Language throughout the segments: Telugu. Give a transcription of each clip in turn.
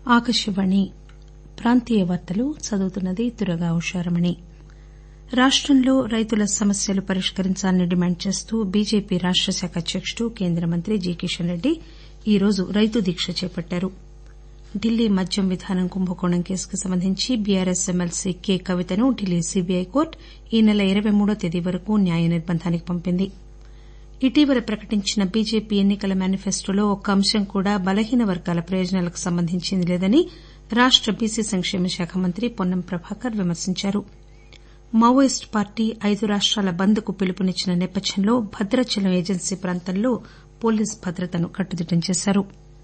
ఆకాశవాణి ప్రాంతీయ వార్తలు చదువుతున్నది దుర్గా ఉషారమణి రాష్టంలో రైతుల సమస్యలు పరిష్కరించాలని డిమాండ్ చేస్తూ బీజేపీ రాష్ట శాఖ అధ్యకుడు కేంద్ర మంత్రి జి కిషన్ రెడ్డి ఈరోజు రైతు దీక్ష చేపట్టారు ఢిల్లీ మద్యం విధానం కుంభకోణం కేసుకు సంబంధించి బీఆర్ఎస్ ఎమ్మెల్సీ కె కవితను ఢిల్లీ సీబీఐ కోర్టు ఈ నెల ఇరవై మూడో తేదీ వరకు న్యాయ నిర్బంధానికి పంపింది ఇటీవల ప్రకటించిన బీజేపీ ఎన్ని కల మేనిఫెస్టోలో ఒక్క అంశం కూడా బలహీన వర్గాల ప్రయోజనాలకు సంబంధించింది లేదని రాష్ట బీసీ సంక్షేమ శాఖ మంత్రి పొన్నం ప్రభాకర్ విమర్శించారు మావోయిస్టు పార్టీ ఐదు రాష్టాల బంద్ కు పిలుపునిచ్చిన నేపథ్యంలో భద్రాచలం ఏజెన్సీ ప్రాంతంలో పోలీసు భద్రతను కట్టుదిట్టం చేశారు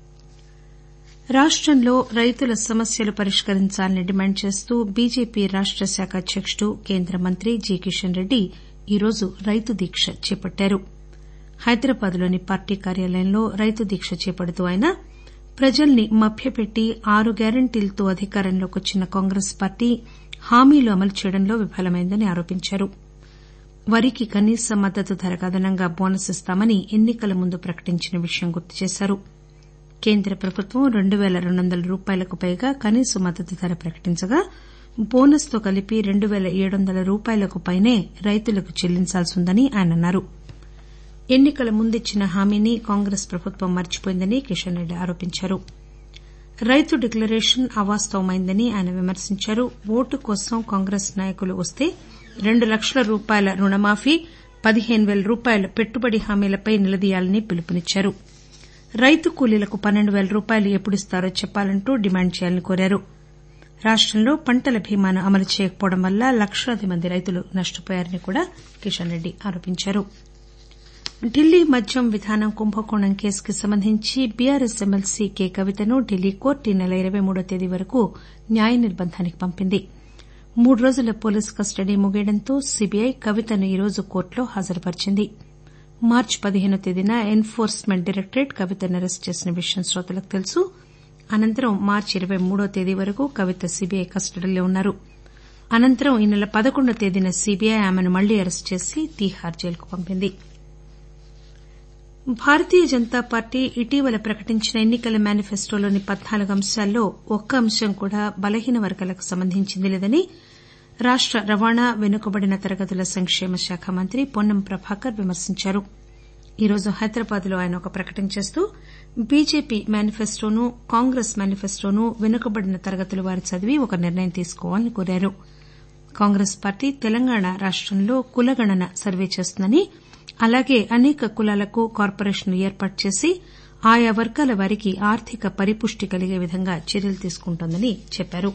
రాష్టంలో రైతుల సమస్యలు పరిష్కరించాలని డిమాండ్ చేస్తూ బీజేపీ రాష్ట శాఖ అధ్యకుడు కేంద్ర మంత్రి జి కిషన్ రెడ్డి ఈరోజు రైతు దీక్ష చేపట్టారు హైదరాబాద్ లోని పార్టీ కార్యాలయంలో రైతు దీక్ష చేపడుతూ ఆయన ప్రజల్ని మభ్యపెట్టి ఆరు గ్యారంటీలతో అధికారంలోకి వచ్చిన కాంగ్రెస్ పార్టీ హామీలు అమలు చేయడంలో విఫలమైందని ఆరోపించారు వరికి కనీస మద్దతు ధరకు అదనంగా బోనస్ ఇస్తామని ఎన్ని కల ముందు ప్రకటించిన విషయం గుర్తు చేశారు కేంద్ర ప్రభుత్వం రెండు పేల రెండు వందల రూపాయలకు పైగా కనీస మద్దతు ధర ప్రకటించగా బోనస్ తో కలిపి రెండు పేల ఏడు వందల రూపాయలకు పైనే రైతులకు చెల్లించాల్సి ఉందని ఆయన అన్నారు ఎన్ని కల ముందిచ్చిన హామీని కాంగ్రెస్ ప్రభుత్వం మర్చిపోయిందని కిషన్ రెడ్డి ఆరోపించారు రైతు డిక్లరేషన్ అవాస్తవమైందని ఆయన విమర్శించారు ఓటు కోసం కాంగ్రెస్ నాయకులు వస్తే రెండు లక్షల రూపాయల రుణమాఫీ పదిహేను పేల రూపాయల పెట్టుబడి హామీలపై నిలదీయాలని పిలుపునిచ్చారు రైతు కూలీలకు పన్నెండు పేల రూపాయలు ఎప్పుడిస్తారో చెప్పాలంటూ డిమాండ్ చేయాలని కోరారు రాష్టంలో పంటల బీమాను అమలు చేయకపోవడం వల్ల లక్షలాది మంది రైతులు నష్టపోయారని కూడా కిషన్ రెడ్డి ఆరోపించారు ఢిల్లీ మద్యం విధానం కుంభకోణం కేసుకు సంబంధించి బీఆర్ఎస్ ఎమ్మెల్సీ కె కవితను ఢిల్లీ కోర్టు ఈ నెల ఇరవై మూడో తేదీ వరకు న్యాయ నిర్బంధానికి పంపింది మూడు రోజుల పోలీసు కస్టడీ ముగియడంతో సీబీఐ కవితను ఈరోజు కోర్టులో హాజరుపరిచింది మార్చి పదిహేనో తేదీన ఎన్ ఫోర్స్మెంట్ డైరెక్టరేట్ కవితను అరెస్టు చేసిన విషయం శ్రోతలకు తెలుసు అనంతరం మార్చి ఇరవై మూడో తేదీ వరకు కవిత సీబీఐ కస్టడీలో ఉన్నారు అనంతరం ఈ నెల పదకొండో తేదీన సీబీఐ ఆమెను మళ్లీ అరెస్టు చేసి తీహార్ జైలుకు పంపింది భారతీయ జనతా పార్టీ ఇటీవల ప్రకటించిన ఎన్ని కల మేనిఫెస్టోలోని పద్నాలుగు అంశాల్లో ఒక్క అంశం కూడా బలహీన వర్గాలకు సంబంధించింది లేదని రాష్ట రవాణా వెనుకబడిన తరగతుల సంక్షేమ శాఖ మంత్రి పొన్నం ప్రభాకర్ విమర్శించారు ఈరోజు హైదరాబాద్ లో ఆయన ఒక ప్రకటన చేస్తూ బీజేపీ మేనిఫెస్టోను కాంగ్రెస్ మేనిఫెస్టోను వెనుకబడిన తరగతుల వారు చదివి ఒక నిర్ణయం తీసుకోవాలని కోరారు కాంగ్రెస్ పార్టీ తెలంగాణ రాష్టంలో కులగణన సర్వే చేస్తుందని అలాగే అనేక కులాలకు కార్పొరేషన్లు ఏర్పాటు చేసి ఆయా వర్గాల వారికి ఆర్థిక పరిపుష్టి కలిగే విధంగా చర్యలు తీసుకుంటోందని చెప్పారు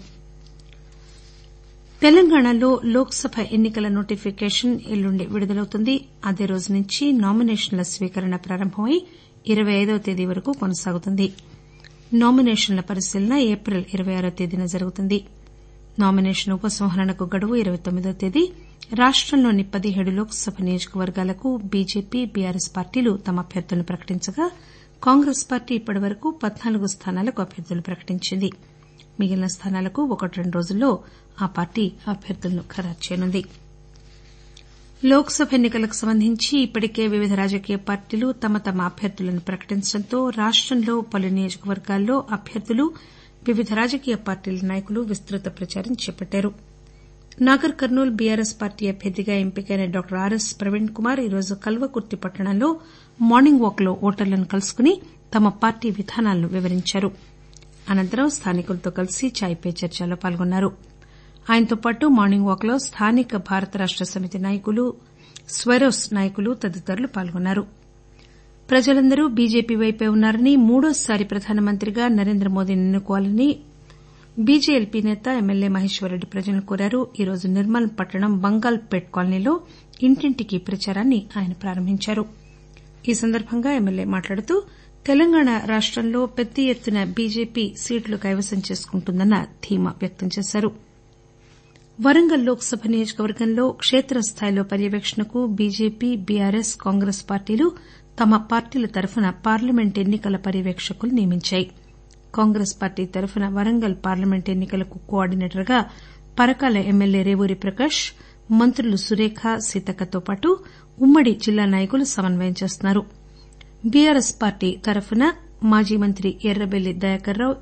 తెలంగాణలో లోక్ సభ ఎన్ని కల నోటిఫికేషన్ ఎల్లుండి విడుదలవుతుంది అదే రోజు నుంచి నామినేషన్ల స్వీకరణ ప్రారంభమై ఇరవై ఐదవ తేదీ వరకు కొనసాగుతుంది నామినేషన్ల పరిశీలన ఏప్రిల్ ఇరవై ఆరో తేదీన జరుగుతుంది నామినేషన్ ఉపసంహరణకు గడువు ఇరవై తొమ్మిదో తేదీ రాష్టంలోని పదిహేడు లోక్ సభ నియోజకవర్గాలకు బీజేపీ బీఆర్ఎస్ పార్టీలు తమ అభ్యర్థులను ప్రకటించగా కాంగ్రెస్ పార్టీ ఇప్పటివరకు పద్నాలుగు స్థానాలకు అభ్యర్థులను ప్రకటించింది మిగిలిన స్థానాలకు ఒకటి రెండు రోజుల్లో ఆ పార్టీ అభ్యర్థులను ఖరారు చేయనుంది లోక్ సభ ఎన్ని కలకు సంబంధించి ఇప్పటికే వివిధ రాజకీయ పార్టీలు తమ తమ అభ్యర్థులను ప్రకటించడంతో రాష్టంలో పలు నియోజకవర్గాల్లో అభ్యర్థులు వివిధ రాజకీయ పార్టీల నాయకులు విస్తృత ప్రచారం చేపట్టారు నాగర్ కర్నూల్ బీఆర్ఎస్ పార్టీ అభ్యర్థిగా ఎంపికైన డాక్టర్ ఆర్ఎస్ ప్రవీణ్ కుమార్ ఈరోజు కల్వకుర్తి పట్టణంలో మార్నింగ్ వాక్ లో ఓటర్లను కలుసుకుని తమ పార్టీ విధానాలను వివరించారు అనంతరం స్థానికులతో కలిసి చాయ్ పే చర్చలో పాల్గొన్నారు ఆయనతో పాటు మార్నింగ్ వాక్ లో స్థానిక భారత రాష్ట సమితి నాయకులు స్వెరోస్ నాయకులు తదితరులు పాల్గొన్నారు ప్రజలందరూ బీజేపీ వైపే ఉన్నారని మూడోసారి ప్రధానమంత్రిగా నరేంద్ర మోదీని ఎన్నుకోవాలని బీజేఎల్పీ నేత ఎమ్మెల్యే మహేశ్వర్రెడ్డి ప్రజలను కోరారు ఈరోజు నిర్మల్ పట్టణం బంగాల్పేట్ కాలనీలో ఇంటింటికి ప్రచారాన్ని ఆయన ప్రారంభించారు ఈ సందర్బంగా ఎమ్మెల్యే మాట్లాడుతూ తెలంగాణ రాష్టంలో పెద్ద ఎత్తున బీజేపీ సీట్లు కైవసం చేసుకుంటుందన్న ధీమా వ్యక్తం చేశారు వరంగల్ లోక్ సభ నియోజకవర్గంలో కేత్రస్థాయిలో పర్యవేక్షణకు బీజేపీ బీఆర్ఎస్ కాంగ్రెస్ పార్టీలు తమ పార్టీల తరఫున పార్లమెంట్ ఎన్ని కల పర్యవేక్షకులను నియమించాయి కాంగ్రెస్ పార్టీ తరఫున వరంగల్ పార్లమెంట్ ఎన్ని కలకు కోఆర్డినేటర్ గా పరకాల ఎమ్మెల్యే రేవూరి ప్రకాష్ మంత్రులు సురేఖ సీతక్కతో పాటు ఉమ్మడి జిల్లా నాయకులు సమన్వయం చేస్తున్నారు బీఆర్ఎస్ పార్టీ తరఫున మాజీ మంత్రి ఎర్రబెల్లి దయాకర్ రావు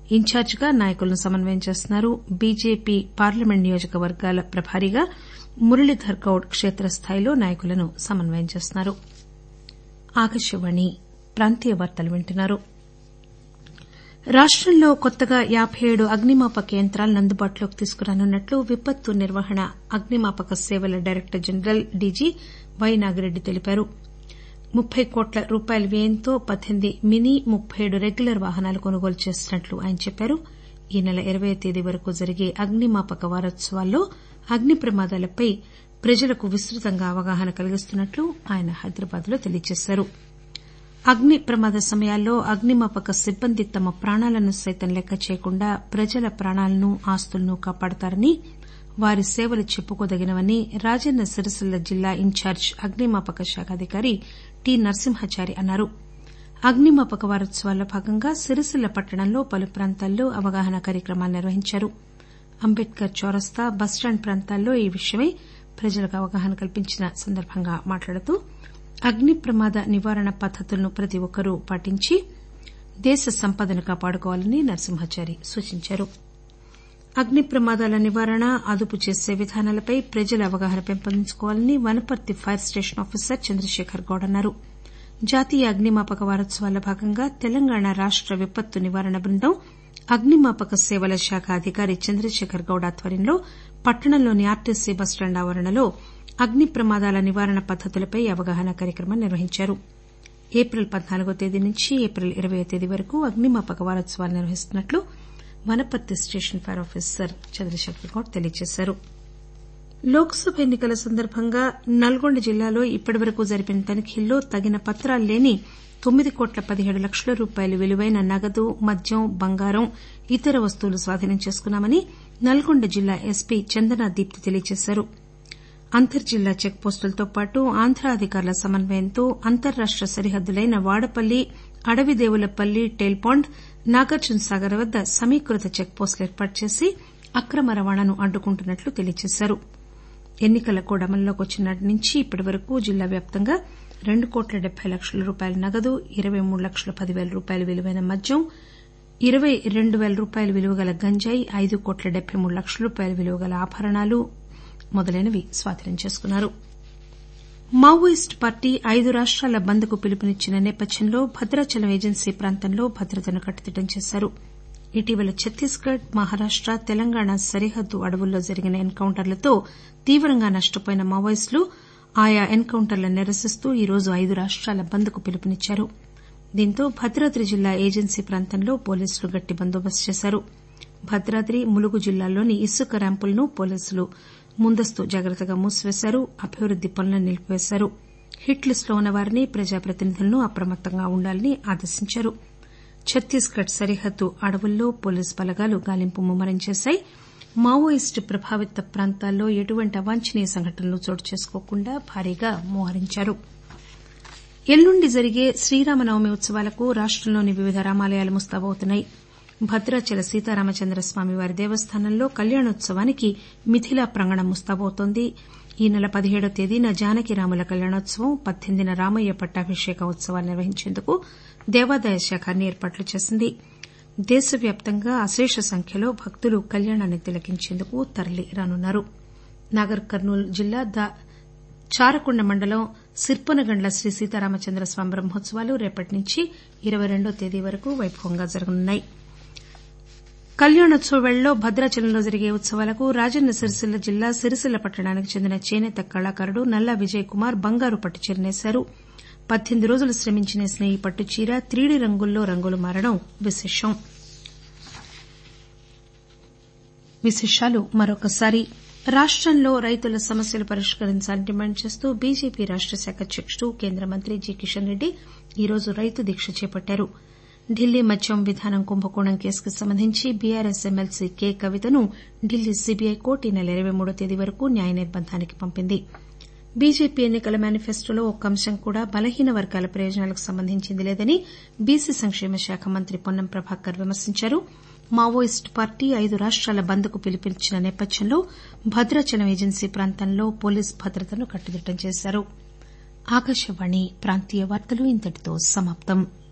ఇన్ఛార్జిగా నాయకులను సమన్వయం చేస్తున్నారు బీజేపీ పార్లమెంట్ నియోజకవర్గాల ప్రభారిగా మురళీధర్ గౌడ్ కేత్రస్థాయిలో నాయకులను సమన్వయం చేస్తున్నారు రాష్టంలో కొత్తగా యాబై ఏడు అగ్నిమాపక యంత్రాలను అందుబాటులోకి తీసుకురానున్నట్లు విపత్తు నిర్వహణ అగ్నిమాపక సేవల director general DG Y Nagireddy తెలిపారు ముప్పై కోట్ల రూపాయల వ్యయంతో పద్దెనిమిది మినీ ముప్పై ఏడు రెగ్యులర్ వాహనాలు కొనుగోలు చేస్తున్నట్లు ఆయన చెప్పారు ఈ నెల ఇరవయ్యో తేదీ వరకు జరిగే అగ్నిమాపక వారోత్సవాల్లో అగ్ని ప్రమాదాలపై ప్రజలకు విస్తృతంగా అవగాహన కలిగిస్తున్నట్లు ఆయన హైదరాబాద్ లో తెలియజేశారు అగ్ని ప్రమాద సమయాల్లో అగ్నిమాపక సిబ్బంది తమ ప్రాణాలను సైతం లెక్క చేయకుండా ప్రజల ప్రాణాలను ఆస్తులను కాపాడతారని వారి సేవలు చెప్పుకోదగినవని రాజన్న సిరిసిల్ల జిల్లా ఇన్ఛార్జి అగ్నిమాపక శాఖ అధికారి టి నరసింహాచారి అన్నారు అగ్నిమాపక వారోత్సవాల్లో భాగంగా సిరిసిల్ల పట్టణంలో పలు ప్రాంతాల్లో అవగాహన కార్యక్రమాలు నిర్వహించారు అంబేడ్కర్ చౌరస్తా బస్టాండ్ ప్రాంతాల్లో ఈ విషయమై ప్రజలకు అవగాహన కల్పించిన సందర్భంగా మాట్లాడుతూ అగ్ని ప్రమాద నివారణ పద్దతులను ప్రతి ఒక్కరూ పాటించి దేశ సంపదను కాపాడుకోవాలని నరసింహాచారి సూచించారు అగ్ని ప్రమాదాల నివారణ అదుపు చేసే విధానాలపై ప్రజలు అవగాహన పెంపొందించుకోవాలని Wanaparthy fire station officer Chandrasekhar Goud అన్నారు జాతీయ అగ్నిమాపక వారోత్సవాల్లో భాగంగా తెలంగాణ రాష్ట విపత్తు నివారణ బృందం అగ్నిమాపక సేవల శాఖ అధికారి చంద్రశేఖర్ గౌడ్ ఆధ్వర్యంలో పట్టణంలోని ఆర్టీసీ బస్టాండ్ ఆవరణలో అగ్ని ప్రమాదాల నివారణ పద్దతులపై అవగాహన కార్యక్రమం నిర్వహించారు ఏప్రిల్ పద్నాలుగో తేదీ నుంచి ఏప్రిల్ ఇరవయ్యో తేదీ వరకు అగ్నిమాపక వారోత్సవాలు నిర్వహిస్తున్నట్లు Wanaparthy station fire officer Chandrasekhar Goud తెలియజేశారు లోక్ సభ ఎన్ని కల సందర్భంగా నల్గొండ జిల్లాలో ఇప్పటివరకు జరిపిన తనిఖీల్లో తగిన పత్రాలు లేని తొమ్మిది కోట్ల పదిహేడు లక్షల రూపాయల విలువైన నగదు మద్యం బంగారం ఇతర వస్తువులు స్వాధీనం చేసుకున్నామని నల్గొండ జిల్లా ఎస్పీ చందనా దీప్తి తెలియజేశారు అంతర్జిల్లా చెక్ పోస్టులతో పాటు ఆంధ్ర అధికారుల సమన్వయంతో అంతర్రాష్ట సరిహద్దులైన వాడపల్లి అడవిదేవులపల్లి టేల్పాండ్ నాగార్జునసాగర్ వద్ద సమీకృత చెక్ పోస్టులు ఏర్పాటు చేసి అక్రమ రవాణాను అడ్డుకుంటున్నట్లు తెలియజేశారు ఎన్ని కల కోడ్ అమల్లోకి వచ్చిన నాటి నుంచి ఇప్పటి వరకు జిల్లా వ్యాప్తంగా రెండు కోట్ల డెబ్బై లక్షల రూపాయల నగదు ఇరవై మూడు లక్షల పదివేల రూపాయల విలువైన మద్యం ఇరవై రెండు పేల రూపాయల విలువగల గంజాయి ఐదు కోట్ల డెబ్బై మూడు లక్షల రూపాయల విలువగల ఆభరణాలు మొదలైనవి స్వాధీనం చేసుకున్నారు మావోయిస్టు పార్టీ ఐదు రాష్టాల బంద్ కు పిలుపునిచ్చిన నేపథ్యంలో భద్రాచలం ఏజెన్సీ ప్రాంతంలో భద్రతను కట్టుదిట్టం చేశారు ఇటీవల ఛత్తీస్గఢ్ మహారాష్ట తెలంగాణ సరిహద్దు అడవుల్లో జరిగిన ఎన్ కౌంటర్లతో తీవ్రంగా నష్టపోయిన మావోయిస్టులు ఆయా ఎన్ కౌంటర్లను నిరసిస్తూ ఈరోజు ఐదు రాష్టాల బంద్ కు పిలుపునిచ్చారు దీంతో భద్రాద్రి జిల్లా ఏజెన్సీ ప్రాంతంలో పోలీసులు గట్టి బందోబస్తు చేశారు భద్రాద్రి ములుగు జిల్లాల్లోని ఇసుక ర్యాంపులను పోలీసులు ముందస్తు జాగ్రత్తగా మూసివేశారు అభివృద్ది పనులను నిలిపివేశారు హిట్ లిస్టులో ఉన్న వారిని ప్రజాప్రతినిధులను అప్రమత్తంగా ఉండాలని ఆదేశించారు ఛత్తీస్గఢ్ సరిహద్దు అడవుల్లో పోలీసు బలగాలు గాలింపు ముమ్మరం చేశాయి మావోయిస్టు ప్రభావిత ప్రాంతాల్లో ఎటువంటి అవాంఛనీయ సంఘటనలు చోటు చేసుకోకుండా భారీగా మోహరించారు ఎల్లుండి జరిగే శ్రీరామనవమి ఉత్సవాలకు రాష్టంలోని వివిధ రామాలయాలు ముస్తాబవుతున్నాయి భద్రాచల సీతారామచంద్ర స్వామివారి దేవస్థానంలో కళ్యాణోత్సవానికి మిథిలా ప్రాంగణం ముస్తాబవుతోంది ఈ నెల పదిహేడో తేదీన జానకిరాముల కళ్యాణోత్సవం పద్దెనిమిదిన రామయ్య పట్టాభిషేక ఉత్సవాలు నిర్వహించేందుకు దేవాదాయ శాఖ అన్ని ఏర్పాట్లు చేసింది దేశవ్యాప్తంగా అశేష సంఖ్యలో భక్తులు కళ్యాణాన్ని తిలకించేందుకు తరలిరానున్నారు నాగర్ కర్నూలు జిల్లా చారకొండ మండలం సిర్పనగండ్ల శ్రీ సీతారామచంద్ర స్వామి బ్రహ్మోత్సవాలు రేపటి నుంచి ఇరవై రెండో తేదీ వరకు వైభవంగా జరగనున్నాయి కళ్యాణోత్సవ పేళల్లో భద్రాచలంలో జరిగే ఉత్సవాలకు రాజన్న సిరిసిల్ల జిల్లా సిరిసిల్ల పట్టణానికి చెందిన చేసేత కళాకారుడు నల్లా విజయ్ కుమార్ బంగారు పట్టుచీర నేశారు పద్దెనిమిది రోజులు శ్రమించి నేసిన ఈ పట్టుచీర త్రీడీ రంగుల్లో రంగులు మారడం విశేషం విశేషాలు మరొకసారి రాష్టంలో రైతుల సమస్యలు పరిష్కరించాలని డిమాండ్ చేస్తూ బీజేపీ రాష్ట శాఖ అధ్యకుడు కేంద్ర మంత్రి జి కిషన్ రెడ్డి ఈరోజు రైతు దీక్ష చేపట్టారు ఢిల్లీ మద్యం విధానం కుంభకోణం కేసుకు సంబంధించి బీఆర్ఎస్ ఎమ్మెల్సీ కె కవితను ఢిల్లీ సీబీఐ కోర్టు ఈ నెల ఇరవై మూడో తేదీ వరకు న్యాయ నిర్బంధానికి పంపింది బీజేపీ ఎన్ని కల మేనిఫెస్టోలో ఒక్క అంశం కూడా బలహీన వర్గాల ప్రయోజనాలకు సంబంధించింది లేదని బీసీ సంక్షేమ శాఖ మంత్రి పొన్నం ప్రభాకర్ విమర్శించారు మావోయిస్టు పార్టీ ఐదు రాష్టాల బంద్ కు పిలుపునిచ్చిన నేపథ్యంలో భద్రాచలం ఏజెన్సీ ప్రాంతంలో పోలీసు భద్రతను కట్టుదిట్టం చేశారు